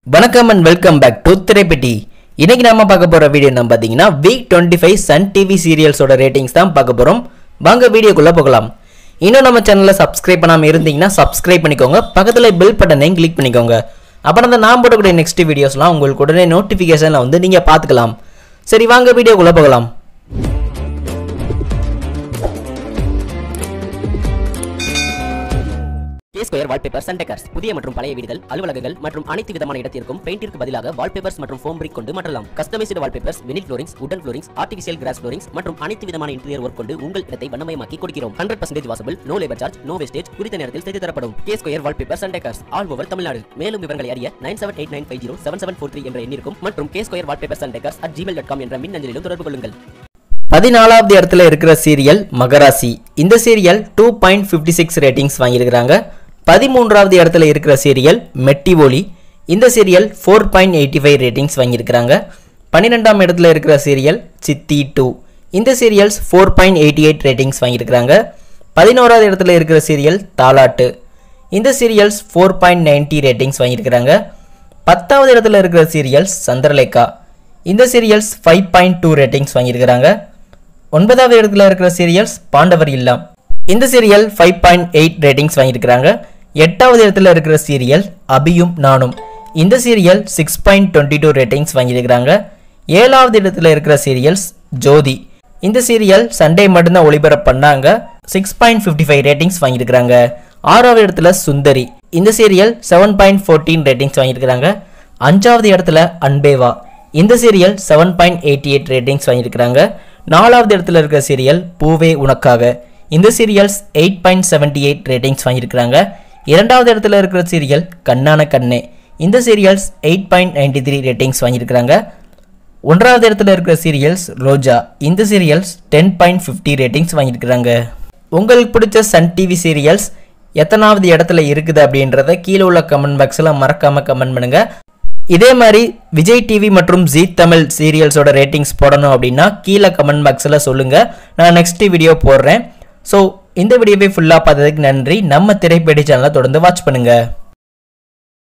வணக்கம் and welcome back to Thiraipetti இன்னைக்கு நாம பார்க்க போற வீடியோ என்ன பார்த்தீங்கன்னா week twenty five Sun TV சீரியல்ஸோட ரேட்டிங்ஸ் தான் பார்க்க போறோம் வாங்க வீடியோக்குள்ள போகலாம் இன்னும் நம்ம சேனலை சப்ஸ்கிரைப் பண்ணாம இருந்தீங்கன்னா சப்ஸ்கிரைப் பண்ணிக்கோங்க பக்கத்துல பெல் பட்டனையும் கிளிக் பண்ணிக்கோங்க அப்புறம் தான் நான் போடக்கூடிய நெக்ஸ்ட் வீடியோஸ்லாம் உங்களுக்கு உடனே நோட்டிஃபிகேஷனில் வந்து நீங்க பார்த்துக்கலாம் சரி வாங்க வீடியோக்குள்ள போகலாம் K square wallpapers and decors புதிய மற்றும் பழைய வீடுகள் அலுவலகங்கள் மற்றும் அனைத்து விதமான இடத்திற்கும் பெயிண்டிற்கு பதிலாக வால்பேப்பர்ஸ் மற்றும் ஃபோம் பிரிக் கொண்டு மாற்றலாம் கஸ்டமைஸ்டு வால்பேப்பர்ஸ் வினில் ஃப்ளோரிங்ஸ் உடன் ஃப்ளோரிங்ஸ் ஆர்டிஃபிஷியல் கிராஸ் ஃப்ளோரிங்ஸ் மற்றும் அனைத்து விதமான இன்டீரியர் ஒர்க் கொண்டு உங்கள் இடத்தை வண்ணமயமாக்கி கொடுக்கிறோம் hundred percentage washable no labour charge no wastage குறித்த நேரத்தில் செய்து தரப்படும் K square wallpapers and decors all over Tamil Nadu மேலும் விவரங்களை அறிய nine seven eight nine five zero seven seven four three என்ற எண்ணிற்கும் மற்றும் K square wallpapers and decors at Gmail dot com என்ற மின்னஞ்சலிலும் தொடர்பு கொள்ளுங்கள் பதினாலாவது இடத்துல இருக்கிற சீரியல் மகராசி இந்த serial two point fifty six ratings வாங்கியிருக்கிறாங்க பதிமூன்றாவது இடத்துல இருக்கிற சீரியல் மெட்டிவோலி இந்த serial four point eighty five ratings வாங்கியிருக்கிறாங்க பன்னிரெண்டாம் இடத்துல இருக்கிற சீரியல் சித்தி டூ இந்த serials four point eighty eight ratings வாங்கியிருக்கிறாங்க பதினோராவது இடத்துல இருக்கிற சீரியல் தாலாட்டு இந்த serials four point ninety ratings வாங்கியிருக்கிறாங்க பத்தாவது இடத்துல இருக்கிற சீரியல்ஸ் சந்திரலேகா இந்த serials five point two ratings வாங்கியிருக்கிறாங்க ஒன்பதாவது இடத்துல இருக்கிற சீரியல்ஸ் பாண்டவர் இல்லம் இந்த serial five point eight ratings வாங்கியிருக்கிறாங்க எட்டாவது இடத்துல இருக்கிற சீரியல் அபியும் நானும் இந்த serial six point twenty two ratings வாங்கியிருக்கிறாங்க ஏழாவது இடத்துல இருக்கிற சீரியல்ஸ் ஜோதி இந்த சீரியல் சண்டே மட்டும்தான் ஒளிபரப்பு பண்ணாங்க six point fifty five ratings வாங்கியிருக்கிறாங்க ஆறாவது இடத்துல சுந்தரி இந்த serial seven point fourteen ratings வாங்கியிருக்கிறாங்க அஞ்சாவது இடத்துல அன்பேவா இந்த serial seven point eighty eight ratings வாங்கியிருக்கிறாங்க நாலாவது இடத்துல இருக்கிற சீரியல் பூவே உனக்காக இந்த serials eight point seventy eight ratings வாங்கியிருக்கிறாங்க இரண்டாவது இடத்துல இருக்கிற சீரியல் கண்ணான கண்ணே இந்த serials eight point ninety three ratings வாங்கியிருக்கிறாங்க ஒன்றாவது இடத்துல இருக்கிற சீரியல்ஸ் ரோஜா இந்த serials ten point fifty ratings வாங்கியிருக்கிறாங்க உங்களுக்கு பிடிச்ச சன் டிவி சீரியல்ஸ் எத்தனாவது இடத்துல இருக்குது அப்படின்றத கீழே உள்ள கமெண்ட் பாக்ஸில் மறக்காமல் கமெண்ட் பண்ணுங்க இதே மாதிரி விஜய் டிவி மற்றும் ஜீ தமிழ் சீரியல்ஸோட ரேட்டிங்ஸ் போடணும் அப்படின்னா கீழே கமெண்ட் பாக்ஸில் சொல்லுங்கள் நான் நெக்ஸ்ட் வீடியோ போடுறேன் ஸோ இந்த வீடியோவை ஃபுல்லாக பார்த்ததுக்கு நன்றி நம்ம திரைப்பேடி சேனலை தொடர்ந்து வாட்ச் பண்ணுங்கள்